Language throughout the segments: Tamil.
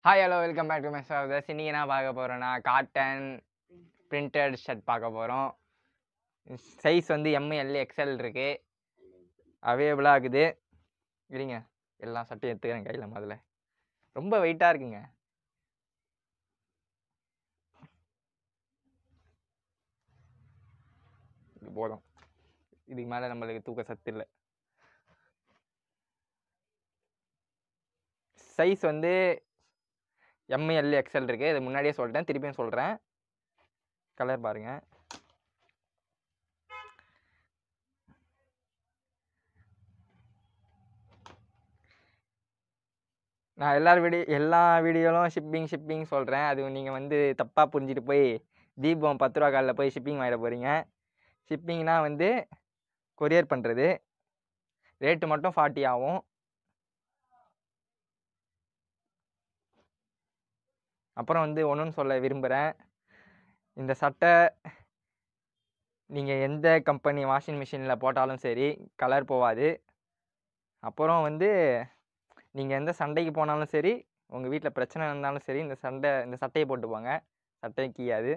hi hello welcome back to my சர்வதர்ஸ் இன்றைக்கி என்ன பார்க்க போகிறோன்னா காட்டன் பிரிண்டட் ஷர்ட் பார்க்க போகிறோம் சைஸ் வந்து எம்எல் எக்ஸ்எல் இருக்குது அவைலபிளாக இருக்குது இருங்க எல்லா சட்டையும் எடுத்துக்கிறேன் கையில் முதல்ல ரொம்ப வெயிட்டாக இருக்குங்க இது போதும் இதுக்கு மேலே நம்மளுக்கு தூக்க சத்து இல்லை சைஸ் வந்து எம்எல் எக்ஸ்எல் இருக்குது இது முன்னாடியே சொல்லிட்டேன் திருப்பியும் சொல்கிறேன் கலர் பாருங்கள் நான் எல்லார் வீடியோ எல்லா வீடியோலும் ஷிப்பிங் ஷிப்பிங் சொல்கிறேன் அது நீங்கள் வந்து தப்பாக புரிஞ்சுட்டு போய் தீபம் பத்து ரூபா காலில் போய் ஷிப்பிங் வாங்கிட போகிறீங்க ஷிப்பிங்னா வந்து கொரியர் பண்ணுறது ரேட்டு மட்டும் ஃபார்ட்டி ஆகும் அப்புறம் வந்து ஒன்றுன்னு சொல்ல விரும்புகிறேன் இந்த சட்டை நீங்கள் எந்த கம்பெனி வாஷிங் மிஷினில் போட்டாலும் சரி கலர் போகாது அப்புறம் வந்து நீங்கள் எந்த சண்டைக்கு போனாலும் சரி உங்கள் வீட்டில் பிரச்சனை இருந்தாலும் சரி இந்த சண்டை இந்த சட்டையை போட்டு போங்க சட்டையை கீயாது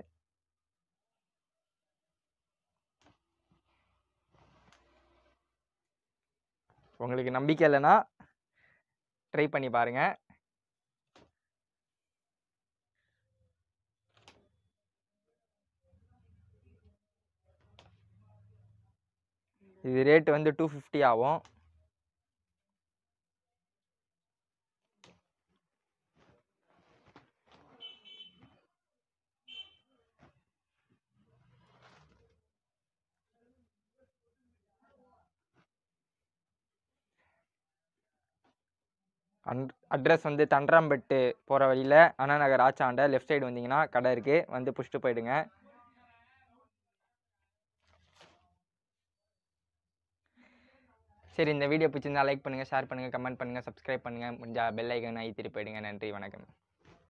உங்களுக்கு நம்பிக்கை இல்லைன்னா ட்ரை பண்ணி பாருங்கள் இது ரேட்டு வந்து டூ ஃபிஃப்டி ஆகும் அன் அட்ரஸ் வந்து தண்டராம்பட்டு போகிற வழியில் அண்ணா நகர் ஆச்சாண்ட லெஃப்ட் சைடு வந்தீங்கன்னா கடை இருக்குது வந்து புஷ்ட்டு போயிடுங்க சரி இந்த வீடியோ பிடிச்சிருந்தா லைக் பண்ணுங்கள் ஷேர் பண்ணுங்கள் கமெண்ட் பண்ணுங்கள் சப்ஸ்கிரைப் பண்ணுங்கள் முடிஞ்சா பெல் ஐக்கன் ஐத்திட்டு போயிடுங்க நன்றி வணக்கம்